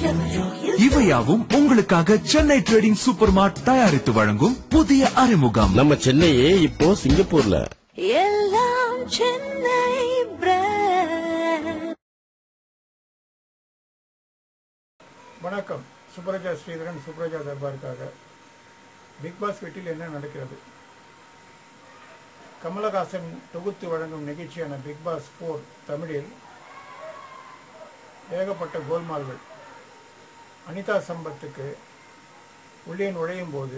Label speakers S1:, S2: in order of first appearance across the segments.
S1: இவையாவும் உங்களுக்காக Chennai trading super மார்ட் தயாரித்து வழங்கும் புதிய அறிமுகம்
S2: நம்ம சென்னையே இப்போ சிங்கப்பூர்ல
S3: எல்லாம் சென்னை பிராண்ட்
S4: வணக்கம் சுப்ரஜா ஸ்ரீதரன் சுப்ரஜா தர்பாருக்காக பிக் பாஸ் வீட்டில் என்ன நடக்கிறது கமலஹாசன் தொகுத்து வழங்கும் நிகழ்ச்சியான பிக் பாஸ் போர் தமிழில் ஏகப்பட்ட கோல்மால்கள் அனிதா சம்பத்துக்கு உள்ளே நுழையும் போது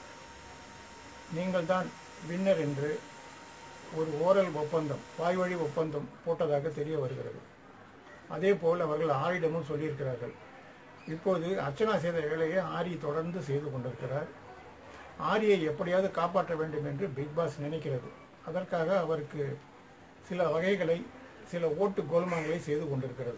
S4: நீங்கள் தான் வின்னர் என்று ஒரு ஓரல் ஒப்பந்தம் வாய்வழி ஒப்பந்தம் போட்டதாக தெரிய வருகிறது அதே போல் அவர்கள் ஆரிடமும் சொல்லியிருக்கிறார்கள் இப்போது அர்ச்சனா செய்த வேலையை ஆரி தொடர்ந்து செய்து கொண்டிருக்கிறார் ஆரியை எப்படியாவது காப்பாற்ற வேண்டும் என்று பிக் பாஸ் நினைக்கிறது அதற்காக அவருக்கு சில வகைகளை சில ஓட்டு கோல்மான்களை செய்து கொண்டிருக்கிறது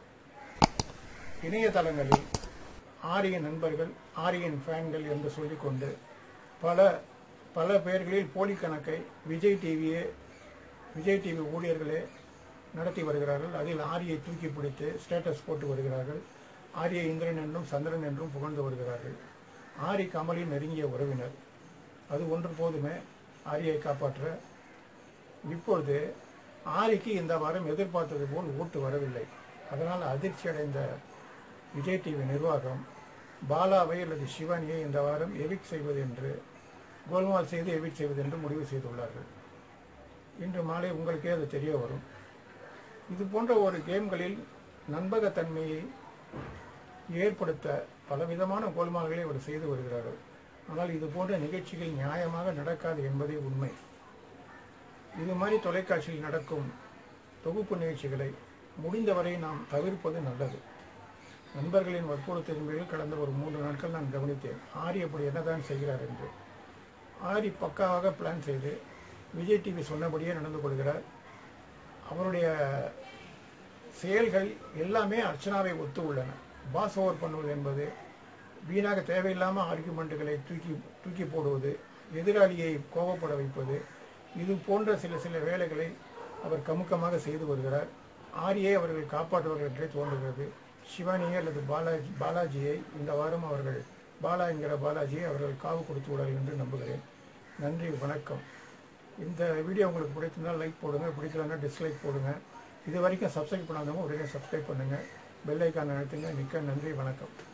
S4: இணையதளங்களில் ஆரியின் நண்பர்கள் ஆரியின் ஃபேன்கள் என்று சொல்லிக்கொண்டு பல பல பெயர்களில் போலி கணக்கை விஜய் டிவியே விஜய் டிவி ஊழியர்களே நடத்தி வருகிறார்கள் அதில் ஆரியை தூக்கி பிடித்து ஸ்டேட்டஸ் போட்டு வருகிறார்கள் ஆரியை இந்திரன் என்றும் சந்திரன் என்றும் புகழ்ந்து வருகிறார்கள் ஆரி கமலின் நெருங்கிய உறவினர் அது ஒன்று போதுமே ஆரியை காப்பாற்ற இப்பொழுது ஆரிக்கு இந்த வாரம் எதிர்பார்த்தது போல் ஓட்டு வரவில்லை அதனால் அதிர்ச்சி அடைந்த விஜய் டிவி நிர்வாகம் பாலாவை அல்லது சிவானியை இந்த வாரம் எவிக் செய்வது என்று கோல்மால் செய்து எவிக் செய்வது என்று முடிவு செய்துள்ளார்கள் இன்று மாலை உங்களுக்கே அது தெரிய வரும் இது போன்ற ஒரு கேம்களில் நம்பகத்தன்மையை ஏற்படுத்த பலவிதமான கோல்மால்களை அவர் செய்து வருகிறார்கள் ஆனால் இது போன்ற நிகழ்ச்சிகள் நியாயமாக நடக்காது என்பதே உண்மை இது மாதிரி தொலைக்காட்சியில் நடக்கும் தொகுப்பு நிகழ்ச்சிகளை முடிந்தவரை நாம் தவிர்ப்பது நல்லது நண்பர்களின் வற்புறுத்தலின் பேரில் கடந்த ஒரு மூன்று நாட்கள் நான் கவனித்தேன் ஆரி அப்படி என்னதான் செய்கிறார் என்று ஆரி பக்காவாக பிளான் செய்து விஜய் டிவி சொன்னபடியே நடந்து கொள்கிறார் அவருடைய செயல்கள் எல்லாமே அர்ச்சனாவை ஒத்து உள்ளன பாஸ் ஓவர் பண்ணுவது என்பது வீணாக தேவையில்லாமல் ஆர்குமெண்ட்டுகளை தூக்கி தூக்கி போடுவது எதிராளியை கோபப்பட வைப்பது இது போன்ற சில சில வேலைகளை அவர் கமுக்கமாக செய்து வருகிறார் ஆரியை அவர்கள் காப்பாற்றுவார்கள் என்றே தோன்றுகிறது சிவானியை அல்லது பாலாஜி பாலாஜியை இந்த வாரம் அவர்கள் பாலா என்கிற பாலாஜியை அவர்கள் காவு கொடுத்து விடார்கள் என்று நம்புகிறேன் நன்றி வணக்கம் இந்த வீடியோ உங்களுக்கு பிடிச்சிருந்தால் லைக் போடுங்க பிடிக்கலன்னா டிஸ்லைக் போடுங்க இது வரைக்கும் சப்ஸ்கிரைப் பண்ணாதவங்க உடனே சப்ஸ்கிரைப் பண்ணுங்கள் பெல் ஐக்கான் அழுத்துங்க மிக்க நன்றி வணக்கம்